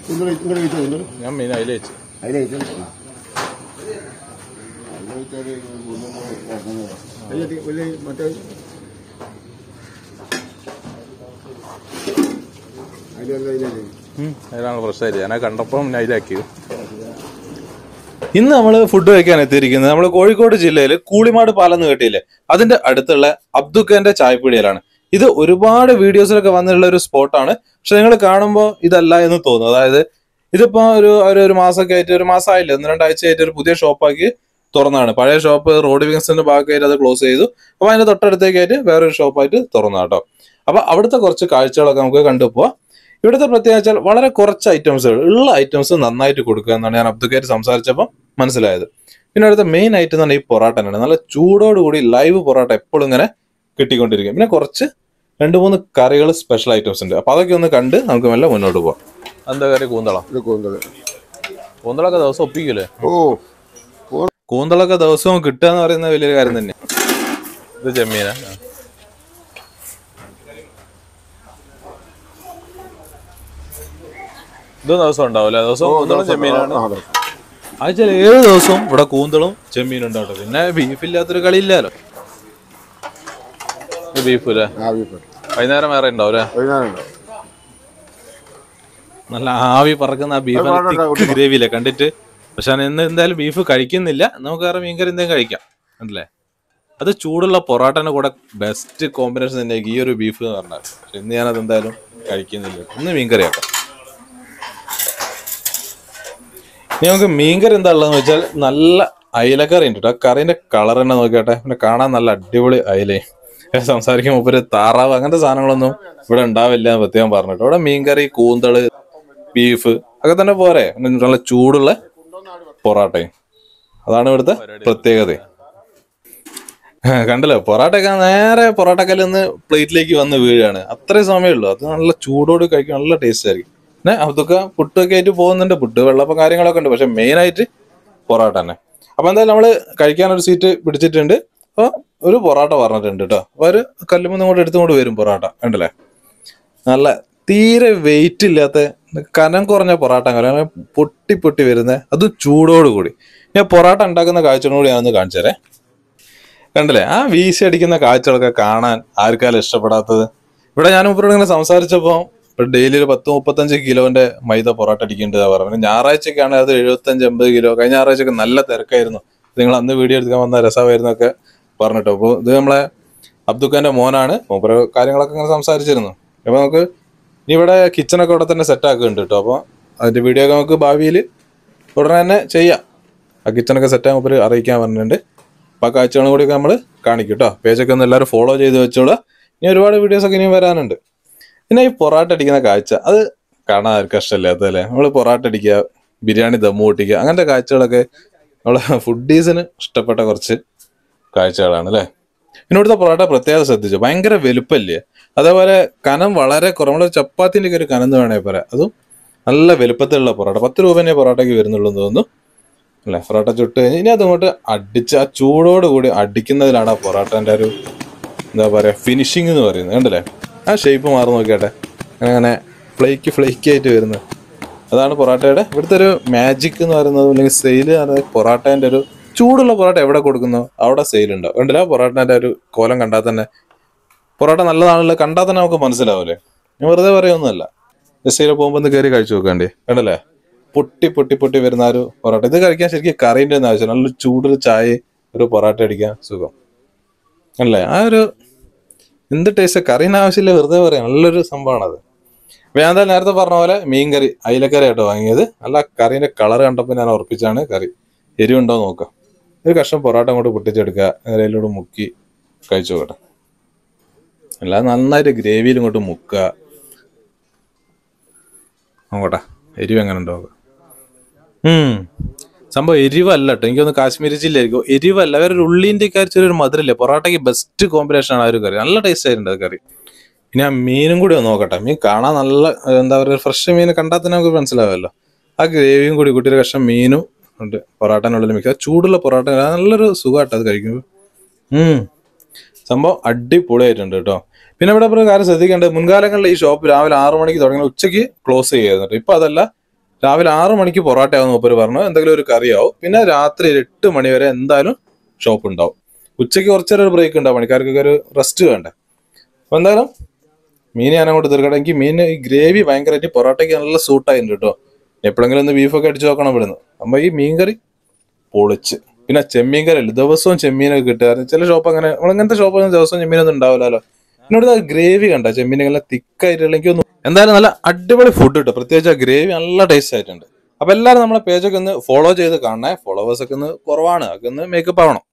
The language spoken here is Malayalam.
നിങ്ങൾ ഇങ്ങോട്ട് കഴിച്ചോ നിങ്ങൾ ഞാൻ മീൻ അതിൽ വെച്ച് അതിൽ കഴിച്ചോ മറ്റേ അതിലല്ല ഇതിലല്ലേ അതിലാണ് പ്രശ്നമായിട്ട് ഞാൻ കണ്ടപ്പം ഞാൻ അതിലാക്കിയത് ഇന്ന് നമ്മൾ ഫുഡ് കഴിക്കാൻ എത്തിയിരിക്കുന്നത് നമ്മൾ കോഴിക്കോട് ജില്ലയിൽ കൂളിമാട് പാലം എന്ന് കേട്ടില്ലേ അതിന്റെ അടുത്തുള്ള അബ്ദുഖന്റെ ചായപ്പീടിയിലാണ് ഇത് ഒരുപാട് വീഡിയോസിലൊക്കെ വന്നിട്ടുള്ള ഒരു സ്പോട്ടാണ് പക്ഷെ നിങ്ങൾ കാണുമ്പോൾ ഇതല്ല എന്ന് തോന്നും അതായത് ഇതിപ്പോ ഒരു ഒരു ഒരു മാസമൊക്കെ ആയിട്ട് ഒരു മാസമായില്ല ഒന്ന് രണ്ടാഴ്ച ആയിട്ട് ഒരു പുതിയ ഷോപ്പാക്കി തുറന്നതാണ് പഴയ ഷോപ്പ് റോഡ് വികസനത്തിന്റെ ഭാഗമായിട്ട് അത് ക്ലോസ് ചെയ്തു അപ്പൊ അതിന്റെ തൊട്ടടുത്തേക്കായിട്ട് വേറൊരു ഷോപ്പായിട്ട് തുറന്നു കേട്ടോ അപ്പൊ അവിടുത്തെ കുറച്ച് കാഴ്ചകളൊക്കെ നമുക്ക് കണ്ടുപോവാം ഇവിടുത്തെ പ്രത്യേകത വെച്ചാൽ വളരെ കുറച്ച് ഐറ്റംസുകൾ ഉള്ള ഐറ്റംസ് നന്നായിട്ട് കൊടുക്കുക എന്നാണ് ഞാൻ അബ്ദുക്കായിട്ട് സംസാരിച്ചപ്പോൾ മനസ്സിലായത് പിന്നെ അടുത്ത മെയിൻ ഐറ്റം എന്ന് പറഞ്ഞാൽ ഈ പൊറോട്ട തന്നെയാണ് നല്ല ചൂടോടുകൂടി ലൈവ് പൊറോട്ട എപ്പോഴും ഇങ്ങനെ കിട്ടിക്കൊണ്ടിരിക്കും പിന്നെ കുറച്ച് രണ്ട് മൂന്ന് കറികൾ സ്പെഷ്യൽ ഐറ്റംസ് ഉണ്ട് അപ്പൊ അതൊക്കെ ഒന്ന് കണ്ട് നമുക്ക് മെല്ലെ മുന്നോട്ട് പോവാം എന്താ കറി കൂന്തളം ഇത് കൂന്തല് കൂന്തളൊക്കെ ദിവസം ഒപ്പിക്കൂലേ ഓ കൂന്തളൊക്കെ ദിവസവും കിട്ടുക എന്ന് പറയുന്ന വലിയൊരു കാര്യം തന്നെ ഇത് ചെമ്മീന ഇതും ദിവസം ഉണ്ടാവില്ല ദിവസം കൂന്തളും ചെമ്മീനാണ് ആ, അതെ. ആഴ്ചയിൽ ഏഴ് ദിവസവും ഇവിടെ കൂന്തളും ചെമ്മീനും ഉണ്ടാവും പിന്നെ ബീഫ് ഇല്ലാത്തൊരു കളി ഇല്ലല്ലോ ഇത് ബീഫ് അല്ലേ ആ വീപ്പർ വൈകുന്നേരം വേറെ ഉണ്ടാവും അല്ലേ വൈകുന്നേരം നല്ല ആവി പറക്കുന്ന ആ ബീഫ് ഗ്രേവിയില്ലേ കണ്ടിട്ട് പക്ഷെ ഞാൻ ഇന്ന് എന്തായാലും ബീഫ് കഴിക്കുന്നില്ല നമുക്ക് വേറെ മീൻകറി എന്തെങ്കിലും കഴിക്കാം അല്ലേ അത് ചൂടുള്ള പൊറോട്ടന്റെ കൂടെ ബെസ്റ്റ് കോമ്പിനേഷൻ തന്നെ ഈ ഒരു ബീഫ് എന്ന് പറഞ്ഞാൽ പക്ഷെ ഇന്ന് ഞാനത് എന്തായാലും കഴിക്കുന്നില്ല ഇന്ന് മീൻകറി ആക്കാം ഇനി നമുക്ക് മീൻകറി എന്താ ഉള്ളതെന്ന് വെച്ചാൽ നല്ല അയിലക്കറി ഉണ്ട് കേട്ടോ ആ കറീന്റെ കളർ തന്നെ നോക്കിയാട്ടെ പിന്നെ കാണാൻ നല്ല അടിപൊളി അയിലേ സംസാരിക്കുമ്പോൾ ഒരു താറാവ് അങ്ങനത്തെ സാധനങ്ങളൊന്നും ഇവിടെ ഉണ്ടാവില്ല എന്ന് പ്രത്യേകം പറഞ്ഞിട്ട് ഇവിടെ മീൻകറി കൂന്തള് ബീഫ് ഒക്കെ തന്നെ പോരെ പിന്നെ നല്ല ചൂടുള്ള പൊറാട്ടയും അതാണ് ഇവിടുത്തെ പ്രത്യേകത കണ്ടല്ലോ പൊറാട്ടയൊക്കെ നേരെ പൊറാട്ടക്കല്ലിൽ നിന്ന് പ്ലേറ്റിലേക്ക് വന്ന് വീഴുകയാണ് അത്രയും സമയമുള്ളൂ അത് നല്ല ചൂടോട് കഴിക്കാൻ നല്ല ടേസ്റ്റ് ആയിരിക്കും പിന്നെ അതൊക്കെ പുട്ടൊക്കെ ആയിട്ട് പോകുന്നുണ്ട് പുട്ട് വെള്ളപ്പം കാര്യങ്ങളൊക്കെ ഉണ്ട് പക്ഷെ മെയിൻ ആയിട്ട് പൊറാട്ട തന്നെ അപ്പൊ എന്തായാലും നമ്മള് കഴിക്കാനൊരു സീറ്റ് പിടിച്ചിട്ടുണ്ട് അപ്പൊ ഒരു പൊറാട്ട പറഞ്ഞിട്ടുണ്ട് കേട്ടോ അപ്പൊ ഒരു കല്ലുമൊന്നും കൂടെ എടുത്തുകൊണ്ട് വരും പൊറാട്ട കണ്ടല്ലേ നല്ല തീരെ വെയിറ്റ് ഇല്ലാത്ത കനം കുറഞ്ഞ പൊറാട്ട അങ്ങനെ പൊട്ടി പൊട്ടി വരുന്ന അതും ചൂടോട് കൂടി ഞാൻ പൊറാട്ട ഉണ്ടാക്കുന്ന കാഴ്ചകളും കൂടി ഞാനൊന്ന് കാണിച്ചു തരേ കണ്ടില്ലേ ആ വീശി അടിക്കുന്ന കാഴ്ചകളൊക്കെ കാണാൻ ആർക്കാലും ഇഷ്ടപ്പെടാത്തത് ഇവിടെ ഞാൻ ഇവരോട് ഇങ്ങനെ സംസാരിച്ചപ്പോൾ ഡെയിലി ഒരു പത്ത് മുപ്പത്തഞ്ച് കിലോന്റെ മൈദ പൊറോട്ട അടിക്കേണ്ടതാ പറഞ്ഞത് ഞായറാഴ്ചക്കാണ് അത് എഴുപത്തഞ്ച് എൺപത് കിലോ കഴിഞ്ഞ ഞായറാഴ്ചയൊക്കെ നല്ല തിരക്കായിരുന്നു നിങ്ങൾ അന്ന് വീഡിയോ എടുക്കാൻ വന്ന രസമായിരുന്നു ഒക്കെ പറഞ്ഞിട്ടോ അപ്പോൾ ഇത് നമ്മളെ അബ്ദുഖാന്റെ മോനാണ് മൂപ്പര കാര്യങ്ങളൊക്കെ ഇങ്ങനെ സംസാരിച്ചിരുന്നു അപ്പൊ നമുക്ക് ഇനി ഇവിടെ കിച്ചണൊക്കെ ഇവിടെ തന്നെ സെറ്റ് ആക്കുന്നുണ്ട് കേട്ടോ അപ്പോൾ അതിന്റെ വീഡിയോ ഒക്കെ നമുക്ക് ഭാവിയിൽ ഉടനെ തന്നെ ചെയ്യാം ആ കിച്ചണൊക്കെ സെറ്റ് ആകുമ്പോൾ അറിയിക്കാൻ പറഞ്ഞിട്ടുണ്ട് അപ്പോൾ ആ കാഴ്ചകളും കൂടി നമ്മൾ കാണിക്കും കേട്ടോ പേജൊക്കെ ഒന്ന് എല്ലാവരും ഫോളോ ചെയ്ത് വെച്ചോളാം ഇനി ഒരുപാട് വീഡിയോസ് ഒക്കെ ഇനിയും വരാനുണ്ട് പിന്നെ ഈ പൊറാട്ട അടിക്കുന്ന കാഴ്ച അത് കാണാൻ ആർക്കും ഇഷ്ടമില്ലാത്തല്ലേ നമ്മൾ പൊറാട്ട അടിക്കുക ബിരിയാണി ദമ്മു പൊട്ടിക്കുക അങ്ങനത്തെ കാഴ്ചകളൊക്കെ നമ്മളെ ഫുഡീസിന് ഇഷ്ടപ്പെട്ട കുറച്ച് കാഴ്ചകളാണ് അല്ലേ പിന്നെ ഇവിടുത്തെ പൊറോട്ട പ്രത്യേകത ശ്രദ്ധിച്ചു ഭയങ്കര വലുപ്പല്ലേ അതേപോലെ കനം വളരെ കുറവ് നമ്മളെ ചപ്പാത്തിൻ്റെ ഒക്കെ ഒരു കനം എന്ന് വേണമെങ്കിൽ പറയാം അതും നല്ല വലുപ്പത്തിലുള്ള പൊറോട്ട പത്ത് രൂപേനെ പൊറോട്ടയ്ക്ക് വരുന്നുള്ളൂ എന്ന് തോന്നുന്നു അല്ലേ പൊറോട്ട ചുട്ട് കഴിഞ്ഞ് ഇനി അതങ്ങോട്ട് അടിച്ച് ആ ചൂടോട് കൂടി അടിക്കുന്നതിലാണ് ആ പൊറോട്ടൻ്റെ ഒരു എന്താ പറയുക ഫിനിഷിംഗ് എന്ന് പറയുന്നത് കണ്ടല്ലേ ആ ഷേപ്പ് മാറി നോക്കിയാട്ടെ അങ്ങനെ ഫ്ലേക്ക് ഫ്ലേക്ക് ആയിട്ട് വരുന്നത് അതാണ് പൊറോട്ടയുടെ ഇവിടുത്തെ ഒരു മാജിക് എന്ന് പറയുന്നത് അല്ലെങ്കിൽ സെയിൽ പൊറോട്ടേൻ്റെ ഒരു ചൂടുള്ള പൊറോട്ട എവിടെ കൊടുക്കുന്നോ അവിടെ സെയിൽ ഉണ്ടാവും കണ്ടില്ല പൊറോട്ടേൻ്റെ ഒരു കോലം കണ്ടാൽ തന്നെ പൊറോട്ട നല്ലതാണല്ലോ കണ്ടാൽ തന്നെ നമുക്ക് മനസ്സിലാവില്ലേ ഞാൻ വെറുതെ പറയുമൊന്നുമല്ല ജസ്റ്റ് പോകുമ്പോൾ ഒന്ന് കയറി കഴിച്ചു നോക്കണ്ടേ കണ്ടല്ലേ പൊട്ടി പൊട്ടി പൊട്ടി വരുന്ന ആ ഒരു പൊറോട്ട ഇത് കഴിക്കാൻ ശരിക്കും കറീൻ്റെ ഒന്നും ആവശ്യം നല്ല ചൂടൊരു ചായ ഒരു പൊറോട്ട അടിക്കാൻ സുഖം അല്ലേ ആ ഒരു എന്ത് ടേസ്റ്റ് കറീന് ആവശ്യമില്ല വെറുതെ പറയാം നല്ലൊരു സംഭവമാണ് അത് അപ്പൊ ഞാൻ എന്തായാലും നേരത്തെ പറഞ്ഞ പോലെ മീൻ കറി അയിലക്കറി ആട്ടോ വാങ്ങിയത് നല്ല കറീന്റെ കളർ കണ്ടപ്പോൾ ഞാൻ ഉറപ്പിച്ചാണ് കറി എരിവുണ്ടോ എന്ന് നോക്കാം ഒരു കഷ്ണം പൊറോട്ട അങ്ങോട്ട് പൊട്ടിച്ചെടുക്കുക അതിലൂടെ മുക്കി കഴിച്ചു നോക്കട്ടെ അല്ലാതെ നന്നായിട്ട് ഗ്രേവിയിൽ ഇങ്ങോട്ട് മുക്കുക നോക്കട്ടെ എരിവ് എങ്ങനെ ഉണ്ടോ നോക്കാം. ഉം സംഭവം എരിവല്ല കേട്ടോ എനിക്കൊന്ന് കാശ്മീരി ചില്ലായിരിക്കും എരിവല്ല വേറെ ഒരു ഉള്ളിൻ്റെ കറി ചെറിയൊരു മധുരല്ലേ പൊറോട്ടയ്ക്ക് ബെസ്റ്റ് കോമ്പിനേഷൻ ആണ് ആ ഒരു കറി നല്ല ടേസ്റ്റ് ആയിട്ടുണ്ട് ആ കറി ഇനി ആ മീനും കൂടി ഒന്ന് നോക്കട്ടെ മീൻ കാണാൻ നല്ല ഏഹ്, എന്താ പറയുക ഫ്രഷ് മീൻ കണ്ടാൽ തന്നെ നമുക്ക് മനസ്സിലാവുമല്ലോ ആ ഗ്രേവിയും കൂടി കൂട്ടിയൊരു കഷ്ണം മീനും ഉണ്ട് പൊറോട്ടനുള്ളിൽ മിക്സ് ചൂടുള്ള പൊറോട്ട നല്ലൊരു സുഖമാട്ടോ അത് കഴിക്കുമ്പോൾ ഉം സംഭവം അടിപൊളിയായിട്ടുണ്ട് കേട്ടോ പിന്നെ ഇവിടെ ഒരു കാര്യം ശ്രദ്ധിക്കേണ്ടത് മുൻകാലങ്ങളിൽ ഈ ഷോപ്പ് രാവിലെ ആറു മണിക്ക് തുടങ്ങി ഉച്ചയ്ക്ക് ക്ലോസ് ചെയ്യായിരുന്നു ഇപ്പൊ അതല്ല രാവിലെ ആറ് മണിക്ക് പൊറോട്ട ആവും മൂപ്പര് പറഞ്ഞു എന്തെങ്കിലും ഒരു കറിയാവും പിന്നെ രാത്രി ഒരു എട്ട് മണി വരെ എന്തായാലും ഷോപ്പ് ഉണ്ടാവും ഉച്ചയ്ക്ക് കുറച്ചേരം ഒരു ബ്രേക്ക് ഉണ്ടാവും പണിക്കാർക്കൊക്കെ ഒരു റെസ്റ്റ് വേണ്ടേ അപ്പൊ എന്തായാലും മീൻ ഞാൻ അങ്ങോട്ട് തീർക്കട്ടെ എനിക്ക് മീൻ ഈ ഗ്രേവി ഭയങ്കരമായിട്ട് പൊറോട്ടയ്ക്ക് നല്ല സൂട്ടായിട്ടുണ്ട് കേട്ടോ എപ്പോഴെങ്കിലും ഒന്ന് ബീഫൊക്കെ അടിച്ചു നോക്കണം ഇവിടുന്ന് അമ്മ ഈ മീൻ കറി പൊളിച്ച് പിന്നെ ചെമ്മീൻ കറി അല്ലേ ദിവസവും ചെമ്മീനൊക്കെ കിട്ടുക ചില ഷോപ്പ് അങ്ങനെ നമ്മളങ്ങനത്തെ ഷോപ്പൊന്നും ദിവസവും ചെമ്മീനൊന്നും ഉണ്ടാവില്ലല്ലോ എന്നോട് ഗ്രേവി കണ്ട ചെമ്മീൻ നല്ല തിക്കായിട്ടുള്ള എനിക്കൊന്നും എന്തായാലും നല്ല അടിപൊളി ഫുഡ് കിട്ടും പ്രത്യേകിച്ച് ആ ഗ്രേവി നല്ല ടേസ്റ്റ് ആയിട്ടുണ്ട് അപ്പൊ എല്ലാവരും നമ്മളെ പേജൊക്കെ ഒന്ന് ഫോളോ ചെയ്ത് കാണണേ ഫോളോവേഴ്സ് ഒക്കെ ഒന്ന് കുറവാണ് അതൊക്കെ ഒന്ന് മേക്കപ്പ് ആവണം